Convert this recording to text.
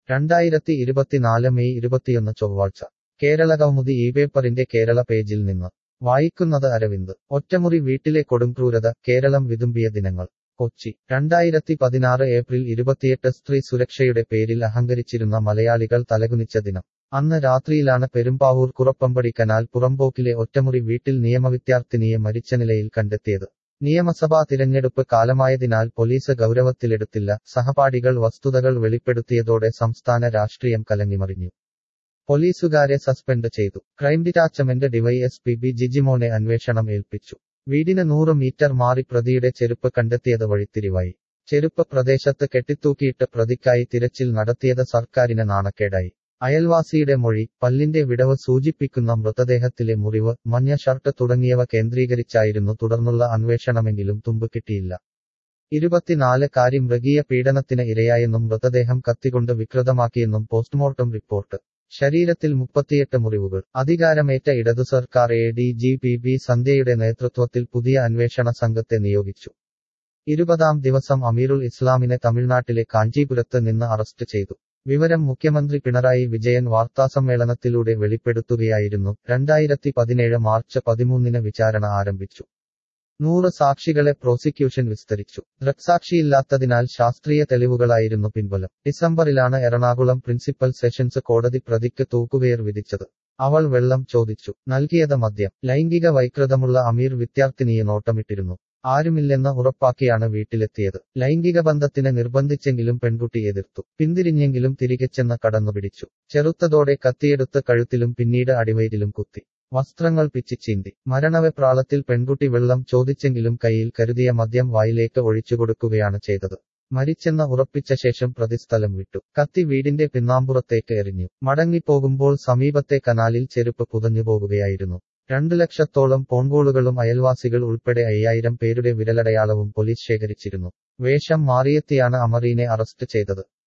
രണ്ടായിരത്തി ഇരുപത്തിനാല് മെയ് ഇരുപത്തിയൊന്ന് ചൊവ്വാഴ്ച കേരള കൗമുദി ഈ പേപ്പറിന്റെ കേരള പേജിൽ നിന്ന് വായിക്കുന്നത് അരവിന്ദ് ഒറ്റമുറി വീട്ടിലെ കൊടുംക്രൂരത കേരളം വിതുമ്പിയ ദിനങ്ങൾ കൊച്ചി രണ്ടായിരത്തി പതിനാറ് ഏപ്രിൽ ഇരുപത്തിയെട്ട് സ്ത്രീ സുരക്ഷയുടെ പേരിൽ അഹങ്കരിച്ചിരുന്ന മലയാളികൾ തലകുനിച്ച ദിനം അന്ന് രാത്രിയിലാണ് പെരുമ്പാവൂർ കുറപ്പമ്പടി കനാൽ പുറമ്പോക്കിലെ ഒറ്റമുറി വീട്ടിൽ നിയമവിദ്യാർത്ഥിനിയെ മരിച്ച നിലയിൽ കണ്ടെത്തിയത് നിയമസഭാ തിരഞ്ഞെടുപ്പ് കാലമായതിനാൽ പോലീസ് ഗൗരവത്തിലെടുത്തില്ല സഹപാഠികൾ വസ്തുതകൾ വെളിപ്പെടുത്തിയതോടെ സംസ്ഥാന രാഷ്ട്രീയം കലങ്ങിമറിഞ്ഞു പോലീസുകാരെ സസ്പെൻഡ് ചെയ്തു ക്രൈം ഡിറ്റാച്ച്മെന്റ് ഡിവൈഎസ്പി ബി ജിജിമോനെ അന്വേഷണം ഏൽപ്പിച്ചു വീടിന് നൂറ് മീറ്റർ മാറി പ്രതിയുടെ ചെരുപ്പ് കണ്ടെത്തിയത് വഴിത്തിരിവായി ചെരുപ്പ് പ്രദേശത്ത് കെട്ടിത്തൂക്കിയിട്ട് പ്രതിക്കായി തിരച്ചിൽ നടത്തിയത് സർക്കാരിന് നാണക്കേടായി അയൽവാസിയുടെ മൊഴി പല്ലിന്റെ വിടവ് സൂചിപ്പിക്കുന്ന മൃതദേഹത്തിലെ മുറിവ് മഞ്ഞ ഷർട്ട് തുടങ്ങിയവ കേന്ദ്രീകരിച്ചായിരുന്നു തുടർന്നുള്ള അന്വേഷണമെങ്കിലും തുമ്പ് കിട്ടിയില്ല ഇരുപത്തിനാല് കാരി മൃഗീയ പീഡനത്തിന് ഇരയായെന്നും മൃതദേഹം കത്തികൊണ്ട് വികൃതമാക്കിയെന്നും പോസ്റ്റ്മോർട്ടം റിപ്പോർട്ട് ശരീരത്തിൽ മുപ്പത്തിയെട്ട് മുറിവുകൾ അധികാരമേറ്റ ഇടതു സർക്കാർ A D G P B സന്ധ്യയുടെ നേതൃത്വത്തിൽ പുതിയ അന്വേഷണ സംഘത്തെ നിയോഗിച്ചു ഇരുപതാം ദിവസം അമീറുൽ ഇസ്ലാമിനെ തമിഴ്നാട്ടിലെ കാഞ്ചീപുരത്ത് നിന്ന് അറസ്റ്റ് ചെയ്തു വിവരം മുഖ്യമന്ത്രി പിണറായി വിജയൻ വാർത്താസമ്മേളനത്തിലൂടെ വെളിപ്പെടുത്തുകയായിരുന്നു രണ്ടായിരത്തി പതിനേഴ് മാർച്ച് പതിമൂന്നിന് വിചാരണ ആരംഭിച്ചു നൂറ് സാക്ഷികളെ പ്രോസിക്യൂഷൻ വിസ്തരിച്ചു ദൃക്സാക്ഷിയില്ലാത്തതിനാൽ ശാസ്ത്രീയ തെളിവുകളായിരുന്നു പിൻബലം ഡിസംബറിലാണ് എറണാകുളം പ്രിൻസിപ്പൽ സെഷൻസ് കോടതി പ്രതിക്ക് തൂക്കുകയർ വിധിച്ചത് അവൾ വെള്ളം ചോദിച്ചു നൽകിയത് മദ്യം ലൈംഗിക വൈകൃതമുള്ള അമീർ വിദ്യാർത്ഥിനിയെ നോട്ടമിട്ടിരുന്നു ആരുമില്ലെന്ന് ഉറപ്പാക്കിയാണ് വീട്ടിലെത്തിയത് ലൈംഗിക ബന്ധത്തിന് നിർബന്ധിച്ചെങ്കിലും പെൺകുട്ടി എതിർത്തു പിന്തിരിഞ്ഞെങ്കിലും തിരികെ ചെന്ന് കടന്നുപിടിച്ചു ചെറുത്തതോടെ കത്തിയെടുത്ത് കഴുത്തിലും പിന്നീട് അടിവയറ്റിലും കുത്തി വസ്ത്രങ്ങൾ പിച്ചിച്ചീന്തി മരണവെപ്രാളത്തിൽ പെൺകുട്ടി വെള്ളം ചോദിച്ചെങ്കിലും കയ്യിൽ കരുതിയ മദ്യം വായിലേക്ക് ഒഴിച്ചുകൊടുക്കുകയാണ് ചെയ്തത് മരിച്ചെന്ന് ഉറപ്പിച്ച ശേഷം പ്രതി സ്ഥലം വിട്ടു കത്തി വീടിന്റെ പിന്നാമ്പുറത്തേക്ക് എറിഞ്ഞു മടങ്ങിപ്പോകുമ്പോൾ സമീപത്തെ കനാലിൽ ചെരുപ്പ് പുതഞ്ഞുപോകുകയായിരുന്നു രണ്ടു ലക്ഷത്തോളം ഫോൺകോളുകളും അയൽവാസികൾ ഉൾപ്പെടെ അയ്യായിരം പേരുടെ വിരലടയാളവും പോലീസ് ശേഖരിച്ചിരുന്നു വേഷം മാറിയെത്തിയാണ് അമറീനെ അറസ്റ്റ് ചെയ്തത്